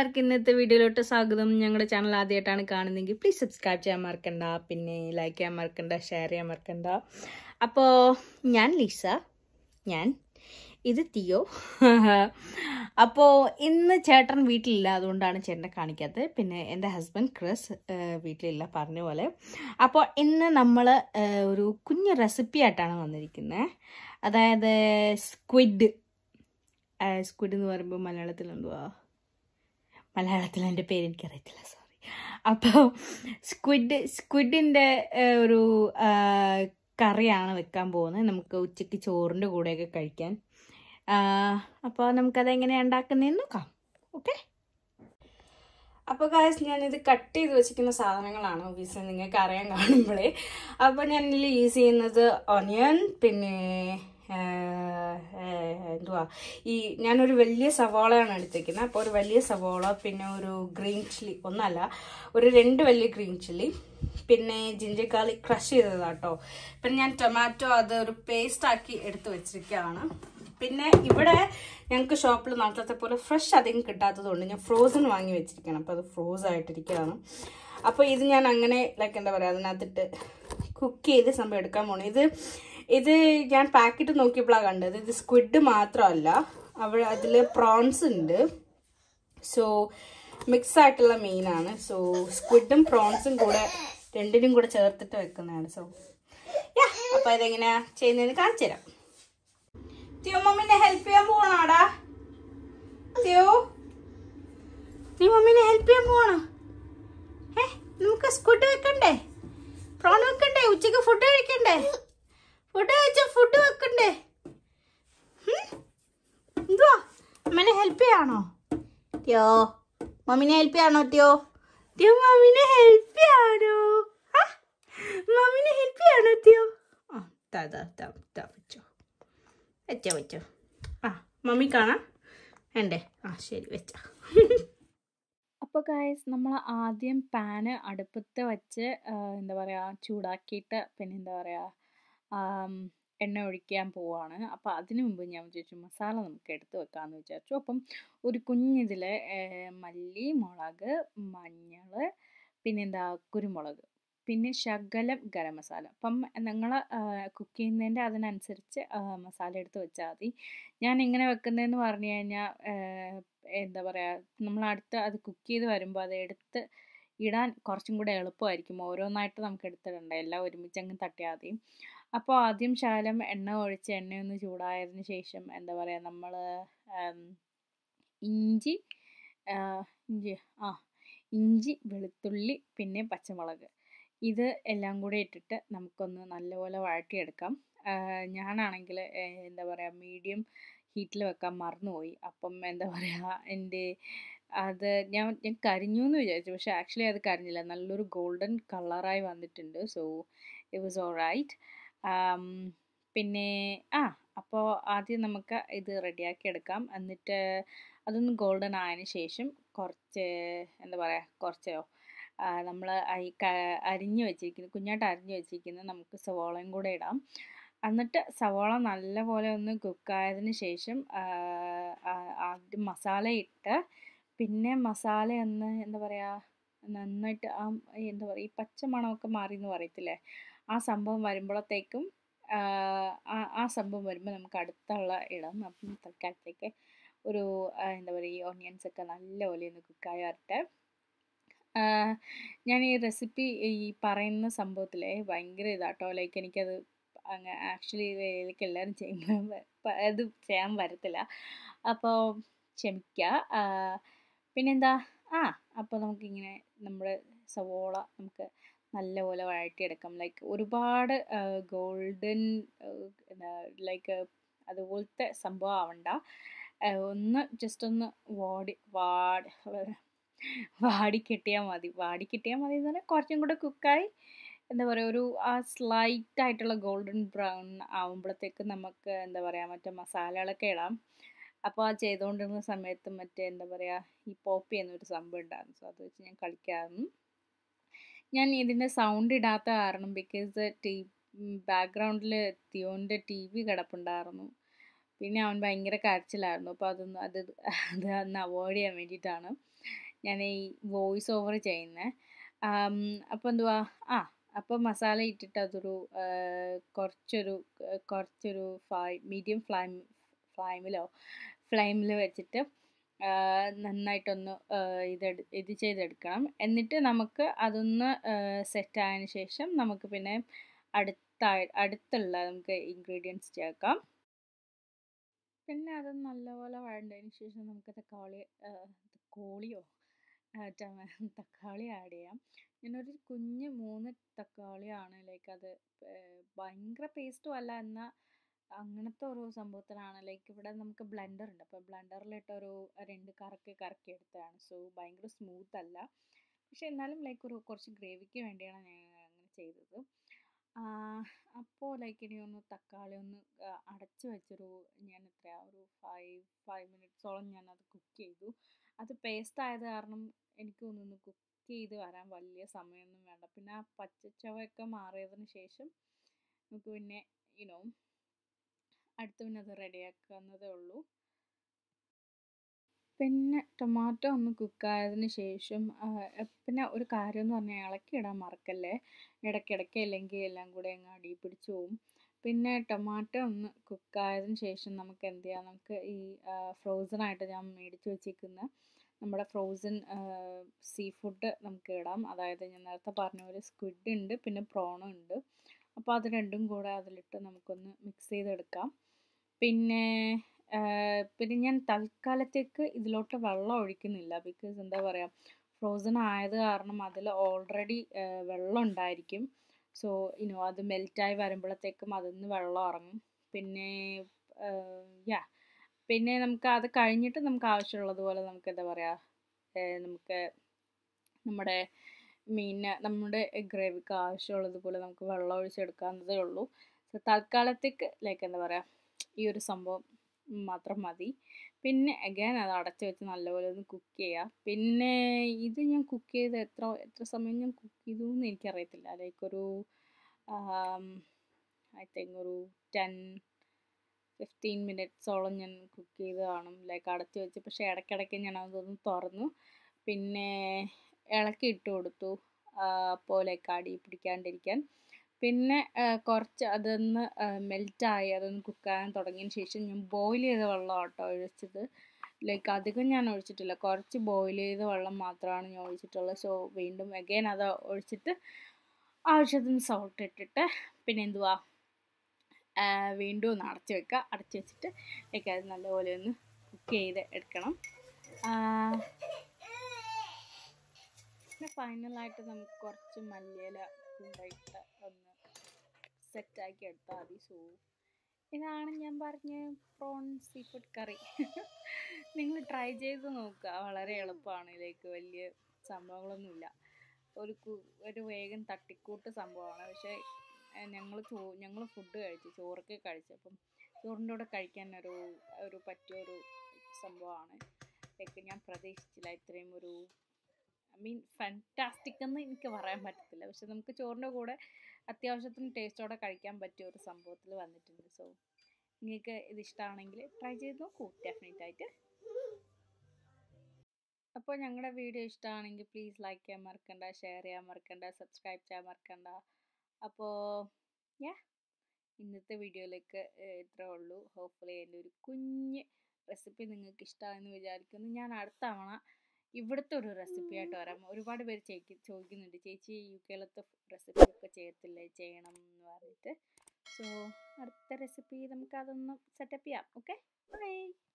എല്ലാവർക്കും ഇന്നത്തെ വീഡിയോയിലോട്ട് സ്വാഗതം ഞങ്ങളുടെ ചാനൽ ആദ്യമായിട്ടാണ് കാണുന്നതെങ്കിൽ പ്ലീസ് സബ്സ്ക്രൈബ് ചെയ്യാൻ മറക്കണ്ട പിന്നെ ലൈക്ക് ചെയ്യാൻ മറക്കണ്ട ഷെയർ ചെയ്യാൻ മറക്കണ്ട അപ്പോൾ ഞാൻ ലീസ ഞാൻ ഇത് തിയോ അപ്പോൾ ഇന്ന് ചേട്ടൻ വീട്ടിലില്ല അതുകൊണ്ടാണ് ചേട്ടനെ കാണിക്കാത്തത് പിന്നെ എൻ്റെ ഹസ്ബൻഡ് ക്രിസ് ഏഹ്, വീട്ടിലില്ല പറഞ്ഞ പോലെ അപ്പോൾ ഇന്ന് നമ്മൾ ഒരു കുഞ്ഞു റെസിപ്പി ആയിട്ടാണ് വന്നിരിക്കുന്നത് അതായത് സ്ക്വിഡ് സ്ക്വിഡ് എന്ന് പറയുമ്പോൾ മലയാളത്തിൽ എന്തുവാ മലയാളത്തിൽ എൻ്റെ പേര് എനിക്കറിയത്തില്ല സോറി അപ്പോൾ സ്ക്വിഡ് സ്ക്വിഡിൻ്റെ ഒരു ആ, കറിയാണ് വെക്കാൻ പോകുന്നത് നമുക്ക് ഉച്ചയ്ക്ക് ചോറിൻ്റെ കൂടെയൊക്കെ കഴിക്കാൻ അപ്പോൾ നമുക്കത് എങ്ങനെയാണ് ഉണ്ടാക്കുന്നതെന്ന് നോക്കാം ഓക്കെ അപ്പോൾ കാശ് ഞാനിത് കട്ട് ചെയ്ത് വെച്ചിരിക്കുന്ന സാധനങ്ങളാണ് ഒബിയസ്ലി നിങ്ങൾക്ക് അറിയാൻ കാണുമ്പോഴേ അപ്പോൾ ഞാൻ ഇതിൽ യൂസ് ചെയ്യുന്നത് ഒനിയൻ പിന്നെ ആ, ആ, എന്തുവാ ഈ ഞാനൊരു വലിയ സവാളയാണ് എടുത്തേക്കുന്നത് അപ്പോൾ ഒരു വലിയ സവാള പിന്നെ ഒരു ഗ്രീൻ ചില്ലി ഒന്നല്ല ഒരു രണ്ട് വലിയ ഗ്രീൻ ചില്ലി പിന്നെ ജിഞ്ചർ ഗാർലിക് ക്രഷ് ചെയ്തതാട്ടോ പിന്നെ ഞാൻ ടൊമാറ്റോ അത് ഒരു പേസ്റ്റ് ആക്കി എടുത്ത് വെച്ചിരിക്കുകയാണ് പിന്നെ ഇവിടെ ഞങ്ങൾക്ക് ഷോപ്പിൽ നാട്ടിലത്തെ പോലെ ഫ്രഷ് അധികം കിട്ടാത്തതുകൊണ്ട് ഞാൻ ഫ്രോസൺ വാങ്ങി വെച്ചിരിക്കുകയാണ് അപ്പോൾ അത് ഫ്രോസ് ആയിട്ടിരിക്കുകയാണ് അപ്പോൾ ഇത് ഞാൻ അങ്ങനെ ലൈക്ക് എന്താ പറയുക അതിനകത്തിട്ട് കുക്ക് ചെയ്ത് സംഭവം എടുക്കാൻ പോണു ഇത് ഇത് ഞാൻ പാക്കറ്റ് നോക്കിയപ്പോഴാണ് കണ്ടത് ഇത് സ്ക്വിഡ് മാത്രമല്ല അവിടെ അതിൽ പ്രോൺസ് ഉണ്ട് സോ മിക്സ് ആയിട്ടുള്ള മീനാണ് സോ സ്ക്വിഡും പ്രോൺസും കൂടെ രണ്ടിനും കൂടെ ചേർത്തിട്ട് വെക്കുന്നതാണ് സോ യാ അപ്പോൾ ഇതെങ്ങനെയാ ചെയ്യുന്നതെന്ന് കാണിച്ചു തരാം തിയോ മമ്മീനെ ഹെൽപ്പ് ചെയ്യാൻ പോണാടാ തിയോ നീ മമ്മീനെ ഹെൽപ്പ് ചെയ്യാൻ പോണോ ഏ നമുക്ക് സ്ക്വിഡ് വെക്കണ്ടേ പ്രോൺ വെക്കണ്ടേ ഉച്ചക്ക് ഫുഡ് കഴിക്കണ്ടേ ഫുഡ് കഴിച്ച ഫുഡ് വെക്കണ്ടേ ഉം? എന്തുവാ അമ്മനെ ഹെൽപ്പ് ചെയ്യാണോ ത്യോ മമ്മിനെ ഹെൽപ്പ് ചെയ്യാണോ ത്യോ ത്യോ മമ്മിനെ ഹെൽപ്പ് ചെയ്യാണോ ആ? മമ്മിനെ ഹെൽപ്പ് ചെയ്യാണോ ത്യോ ആ താ താ താ താ വെച്ചോ വെച്ചോ വെച്ചോ ആ മമ്മി കാണാം വേണ്ടേ ആ ശരി വെച്ചോ അപ്പോൾ ഗായ്സ് നമ്മൾ ആദ്യം പാന് അടുപ്പത്ത് വെച്ച് ആ, എന്താ പറയുക ചൂടാക്കിയിട്ട് പിന്നെ എന്താ പറയുക ആം, എണ്ണ ഒഴിക്കാൻ പോവാണ് അപ്പോൾ അതിനു മുമ്പ് ഞാൻ വിചാരിച്ചു മസാല നമുക്ക് എടുത്ത് വെക്കാമെന്ന് വിചാരിച്ചു അപ്പം ഒരു കുഞ്ഞിതിൽ മല്ലി മുളക് മഞ്ഞൾ പിന്നെന്താ കുരുമുളക് പിന്നെ ശകലം ഗരം മസാല അപ്പം നിങ്ങൾ കുക്ക് ചെയ്യുന്നതിൻ്റെ അതിനനുസരിച്ച് ആ, മസാല എടുത്ത് വെച്ചാൽ മതി ഞാൻ എങ്ങനെ വെക്കുന്നതെന്ന് പറഞ്ഞു കഴിഞ്ഞാൽ എന്താ പറയുക നമ്മൾ അടുത്ത് അത് കുക്ക് ചെയ്ത് വരുമ്പോൾ അത് എടുത്ത് ഇടാൻ കുറച്ചും കൂടെ എളുപ്പമായിരിക്കും ഓരോന്നായിട്ട് നമുക്ക് എടുത്തിടണ്ട എല്ലാം ഒരുമിച്ച് അങ്ങ് തട്ടിയാൽ മതി അപ്പോൾ ആദ്യം ശകലം എണ്ണ ഒഴിച്ച് എണ്ണയൊന്ന് ചൂടായതിന് ശേഷം എന്താ പറയുക നമ്മൾ ഇഞ്ചി ആ, ഇഞ്ചി ആ ഇഞ്ചി വെളുത്തുള്ളി പിന്നെ പച്ചമുളക് ഇത് എല്ലാം കൂടെ ഇട്ടിട്ട് നമുക്കൊന്ന് നല്ലപോലെ വഴറ്റിയെടുക്കാം ആ, ഞാനാണെങ്കിൽ എന്താ പറയുക മീഡിയം ഹീറ്റിൽ വെക്കാൻ മറന്നുപോയി അപ്പം എന്താ പറയുക എൻ്റെ അത് ഞാൻ ഞാൻ കരിഞ്ഞു എന്ന് വിചാരിച്ചു പക്ഷേ ആക്ച്വലി അത് കരിഞ്ഞില്ല നല്ലൊരു ഗോൾഡൻ കളറായി വന്നിട്ടുണ്ട് so it was all right പിന്നെ ആ അപ്പോൾ ആദ്യം നമുക്ക് ഇത് റെഡിയാക്കി എടുക്കാം എന്നിട്ട് അതൊന്ന് ഗോൾഡൻ ആയതിന് ശേഷം കുറച്ച് എന്താ പറയുക കുറച്ചോ നമ്മൾ അരിഞ്ഞു വെച്ചിരിക്കുന്ന കുഞ്ഞായിട്ട് അരിഞ്ഞു വെച്ചിരിക്കുന്ന നമുക്ക് സവോളയും കൂടെ ഇടാം എന്നിട്ട് സവോള നല്ലപോലെ ഒന്ന് കുക്കായതിന് ശേഷം ആ, ആ, ആദ്യം മസാല ഇട്ട് പിന്നെ മസാല ഒന്ന് എന്താ പറയുക നന്നായിട്ട് ആ എന്താ പറയുക ഈ പച്ച മണമൊക്കെ മാറി എന്ന് പറയത്തില്ലേ ആ സംഭവം വരുമ്പോഴത്തേക്കും ആ ആ- ആ സംഭവം വരുമ്പോൾ നമുക്ക് അടുത്തുള്ള ഇടാം അപ്പം തൽക്കാലത്തേക്ക് ഒരു ആ, എന്താ പറയുക ഈ ഓണിയൻസ് ഒക്കെ നല്ലപോലെ ഒന്ന് കുക്കായി വരട്ടെ ആ, ഞാൻ ഈ റെസിപ്പി ഈ പറയുന്ന സംഭവത്തിലെ ഭയങ്കര ഇതാട്ടോ ലൈക്ക് എനിക്കത് അങ്ങ് ആക്ച്വലി ഇതിലേക്ക് എല്ലാവരും ചെയ്യുമ്പോൾ പ- അത് ചെയ്യാൻ വരത്തില്ല അപ്പോൾ ക്ഷമിക്കുക ആ, പിന്നെന്താ ആ അപ്പോൾ നമുക്കിങ്ങനെ നമ്മുടെ സവോള നമുക്ക് നല്ലപോലെ വഴറ്റിയെടുക്കാം ലൈക്ക് ഒരുപാട് ഗോൾഡൻ ലൈക്ക് അതുപോലത്തെ സംഭവം ആവണ്ട ആ, ഒന്ന് ജസ്റ്റ് ഒന്ന് വാടി വാടി വാടി കിട്ടിയാൽ മതി വാടി കിട്ടിയാൽ മതി എന്ന് പറഞ്ഞാൽ കുറച്ചും കൂടെ കുക്കായി എന്താ പറയുക ഒരു ആ സ്ലൈറ്റ് ആയിട്ടുള്ള ഗോൾഡൻ ബ്രൗൺ ആവുമ്പോഴത്തേക്ക് നമുക്ക് എന്താ പറയുക മറ്റേ മസാലകളൊക്കെ ഇടാം അപ്പോൾ ആ ചെയ്തുകൊണ്ടിരുന്ന സമയത്ത് മറ്റേ എന്താ പറയുക ഈ പോപ്പി എന്നൊരു സംഭവം ഉണ്ടായിരുന്നു സോ അത് വെച്ച് ഞാൻ കളിക്കാറുണ്ട് ഞാൻ ഇതിൻ്റെ സൗണ്ട് ഇടാത്ത കാരണം ബിക്കോസ് ടി ബാക്ക്ഗ്രൗണ്ടിൽ തിയോൻ്റെ ടി വി കിടപ്പുണ്ടായിരുന്നു പിന്നെ അവൻ ഭയങ്കര കരച്ചിലായിരുന്നു അപ്പോൾ അതൊന്ന് അത് അത് ഒന്ന് അവോയ്ഡ് ചെയ്യാൻ വേണ്ടിയിട്ടാണ് ഞാൻ ഈ വോയിസ് ഓവർ ചെയ്യുന്നത് അപ്പോൾ എന്തുവാ ആ അപ്പോൾ മസാല ഇട്ടിട്ട് അതൊരു ആ, കുറച്ചൊരു ആ, കുറച്ചൊരു ഫ്ലൈ മീഡിയം ഫ്ലൈം ഫ്ലൈമിലോ ഫ്ലൈമിൽ വെച്ചിട്ട് ആ, നന്നായിട്ടൊന്ന് ആ, ഇതെടു ഇത് ചെയ്തെടുക്കണം എന്നിട്ട് നമുക്ക് അതൊന്ന് സെറ്റ് ആയതിനു ശേഷം നമുക്ക് പിന്നെ അടുത്ത അടുത്തുള്ള നമുക്ക് ഇൻഗ്രീഡിയൻസ് ചേർക്കാം പിന്നെ അത് നല്ലപോലെ വഴണ്ടതിന് ശേഷം നമുക്ക് തക്കാളി ആ, തക്കോളിയോ ആ, ടമ- തക്കാളി ആഡ് ചെയ്യാം ഞാനൊരു കുഞ്ഞ് മൂന്ന് തക്കാളിയാണ് ലൈക്ക് അത് ഏർ ഭയങ്കര പേസ്റ്റും അല്ല എന്നാൽ അങ്ങനത്തെ ഒരു സംഭവത്തിലാണ് ലൈക്ക് ഇവിടെ നമുക്ക് ബ്ലെൻഡർ ഉണ്ട് അപ്പോൾ ബ്ലെൻഡറിലിട്ട് ഒരു രണ്ട് കറക്കി കറക്കി എടുത്തതാണ് സോ ഭയങ്കര സ്മൂത്ത് അല്ല പക്ഷെ എന്നാലും ലൈക്ക് ഒരു കുറച്ച് ഗ്രേവിക്ക് വേണ്ടിയാണ് ഞാൻ അങ്ങനെ ചെയ്തത് അപ്പോൾ ലൈക്ക് ഇനി ഒന്ന് തക്കാളി ഒന്ന് ആ, അടച്ച് വെച്ചൊരു ഞാൻ എത്രയാ ഒരു ഫൈവ് ഫൈവ് മിനിറ്റ്സോളം ഞാൻ അത് കുക്ക് ചെയ്തു അത് പേസ്റ്റ് ആയത് കാരണം എനിക്ക് തോന്നുന്നു കുക്ക് ചെയ്ത് വരാൻ വലിയ സമയമൊന്നും വേണ്ട പിന്നെ ആ പച്ചച്ചവയൊക്കെ മാറിയതിന് ശേഷം നമുക്ക് പിന്നെ യുനോ അടുത്ത് പിന്നെ അത് റെഡിയാക്കാവുന്നതേ ഉള്ളൂ പിന്നെ ടൊമാറ്റോ ഒന്ന് കുക്കായതിന് ശേഷം ആ, എ- പിന്നെ ഒരു കാര്യം എന്ന് പറഞ്ഞാൽ ഇളക്കി ഇടാൻ മറക്കല്ലേ ഇടയ്ക്കിടയ്ക്ക് അല്ലെങ്കിൽ എല്ലാം കൂടെ അങ്ങ് അടി പിടിച്ചു പോവും പിന്നെ ടൊമാറ്റോ ഒന്ന് കുക്കായതിന് ശേഷം നമുക്ക് എന്ത് ചെയ്യാം നമുക്ക് ഈ ഫ്രോസൺ ആയിട്ട് ഞാൻ മേടിച്ച് വെച്ചിരിക്കുന്ന നമ്മുടെ ഫ്രോസൺ സീ ഫുഡ് നമുക്ക് ഇടാം അതായത് ഞാൻ നേരത്തെ പറഞ്ഞ പോലെ സ്ക്വിഡ് ഉണ്ട് പിന്നെ പ്രോണും ഉണ്ട് അപ്പോൾ അത് രണ്ടും കൂടെ അതിലിട്ട് നമുക്കൊന്ന് മിക്സ് ചെയ്തെടുക്കാം പിന്നെ ആ, പിന്നെ ഞാൻ തൽക്കാലത്തേക്ക് ഇതിലോട്ട് വെള്ളം ഒഴിക്കുന്നില്ല ബിക്കോസ് എന്താ പറയുക ഫ്രോസൺ ആയത് കാരണം അതിൽ ഓൾറെഡി വെള്ളം ഉണ്ടായിരിക്കും സോ ഇനോ അത് മെൽറ്റായി വരുമ്പോഴത്തേക്കും അതിൽ നിന്ന് വെള്ളം ഇറങ്ങും പിന്നെ യാ പിന്നെ നമുക്ക് അത് കഴിഞ്ഞിട്ട് നമുക്ക് ആവശ്യമുള്ളതുപോലെ നമുക്ക് എന്താ പറയുക നമുക്ക് നമ്മുടെ മീനിന് നമ്മുടെ ഗ്രേവിക്ക് ആവശ്യമുള്ളതുപോലെ നമുക്ക് വെള്ളം ഒഴിച്ചെടുക്കാവുന്നതേ ഉള്ളൂ സോ തൽക്കാലത്തേക്ക് ലൈക്ക് എന്താ പറയുക ഈ ഒരു സംഭവം മാത്രം മതി പിന്നെ അഗൈൻ അത് അടച്ചു വെച്ച് നല്ലപോലെ ഒന്ന് കുക്ക് ചെയ്യുക പിന്നെ ഇത് ഞാൻ കുക്ക് ചെയ്ത് എത്ര എത്ര സമയം ഞാൻ കുക്ക് ചെയ്തു എന്ന് എനിക്കറിയത്തില്ല ലൈക്ക് ഒരു ഐ തിങ്ക് ഒരു ടെൻ ഫിഫ്റ്റീൻ മിനിറ്റ്സോളം ഞാൻ കുക്ക് ചെയ്ത് കാണും ലൈക്ക് അടച്ചു വെച്ച് പക്ഷേ ഇടയ്ക്കിടയ്ക്ക് ഞാൻ അതൊന്ന് തുറന്നു പിന്നെ ഇളക്കി ഇട്ട് കൊടുത്തു അപ്പോൾ ലൈക്ക് അടി പിടിക്കാണ്ടിരിക്കാൻ പിന്നെ ആ, കുറച്ച് അതൊന്ന് മെൽറ്റായി അതൊന്ന് കുക്കാകാൻ തുടങ്ങിയതിന് ശേഷം ഞാൻ ബോയിൽ ചെയ്ത വെള്ളം കേട്ടോ ഒഴിച്ചത് ലൈക്ക് അധികം ഞാൻ ഒഴിച്ചിട്ടില്ല കുറച്ച് ബോയിൽ ചെയ്ത വെള്ളം മാത്രമാണ് ഞാൻ ഒഴിച്ചിട്ടുള്ളത് സോ വീണ്ടും അഗൈൻ അത് ഒഴിച്ചിട്ട് ആവശ്യത്തിന് സോൾട്ട് ഇട്ടിട്ട് പിന്നെ എന്തുവാ ആ, വീണ്ടും ഒന്ന് അടച്ച് വെക്കുക അടച്ച് വെച്ചിട്ട് ലൈക്ക് അത് നല്ലപോലെ ഒന്ന് കുക്ക് ചെയ്ത് എടുക്കണം ആ, പിന്നെ ഫൈനലായിട്ട് നമുക്ക് കുറച്ച് മല്ലിയില കൊണ്ടുപോയിട്ട് ഒന്ന് സെറ്റാക്കി എടുത്താൽ മതി സോ ഇതാണ് ഞാൻ പറഞ്ഞ പ്രോൺ സീ ഫുഡ് കറി നിങ്ങൾ ട്രൈ ചെയ്ത് നോക്കുക വളരെ എളുപ്പമാണ് ഇതിലേക്ക് വലിയ സംഭവങ്ങളൊന്നുമില്ല ഒരു കു- ഒരു വേഗം തട്ടിക്കൂട്ട് സംഭവമാണ് പക്ഷേ ഞങ്ങൾ ചോ ഞങ്ങൾ ഫുഡ് കഴിച്ചു ചോറൊക്കെ കഴിച്ചു അപ്പം ചോറിൻ്റെ കൂടെ കഴിക്കാൻ ഒരു ഒരു പറ്റിയ ഒരു സംഭവമാണ് ലൈക്ക് ഞാൻ പ്രതീക്ഷിച്ചില്ല ഇത്രയും ഒരു ഐ മീൻ ഫാൻറ്റാസ്റ്റിക് എന്ന് എനിക്ക് പറയാൻ പറ്റത്തില്ല പക്ഷെ നമുക്ക് ചോറിൻ്റെ കൂടെ അത്യാവശ്യത്തിന് ടേസ്റ്റോടെ കഴിക്കാൻ പറ്റിയ ഒരു സംഭവത്തിൽ വന്നിട്ടുണ്ട് സോ നിങ്ങൾക്ക് ഇത് ഇഷ്ടമാണെങ്കിൽ ട്രൈ ചെയ്ത് നോക്കൂ ഡെഫിനറ്റ് ആയിട്ട് അപ്പോൾ ഞങ്ങളുടെ വീഡിയോ ഇഷ്ടമാണെങ്കിൽ പ്ലീസ് ലൈക്ക് ചെയ്യാൻ മറക്കണ്ട ഷെയർ ചെയ്യാൻ മറക്കണ്ട സബ്സ്ക്രൈബ് ചെയ്യാൻ മറക്കണ്ട അപ്പോൾ യാ ഇന്നത്തെ വീഡിയോയിലേക്ക് ഇത്രേ ഉള്ളൂ ഹോപ്പ്ഫുള്ളി എൻ്റെ ഒരു കുഞ്ഞ് റെസിപ്പി നിങ്ങൾക്ക് ഇഷ്ടമായെന്ന് വിചാരിക്കുന്നു ഞാൻ അടുത്ത തവണ ഇവിടുത്തെ ഒരു റെസിപ്പി ആയിട്ട് വരാം ഒരുപാട് പേര് ചോദിക്കും ചോദിക്കുന്നുണ്ട് ചേച്ചി യു കേരളത്തെ റെസിപ്പി ഒക്കെ ചെയ്യത്തില്ലേ ചെയ്യണം എന്ന് പറഞ്ഞിട്ട് സോ അടുത്ത റെസിപ്പി നമുക്ക് അതൊന്ന് സെറ്റപ്പ് ചെയ്യാം ഓക്കെ ബൈ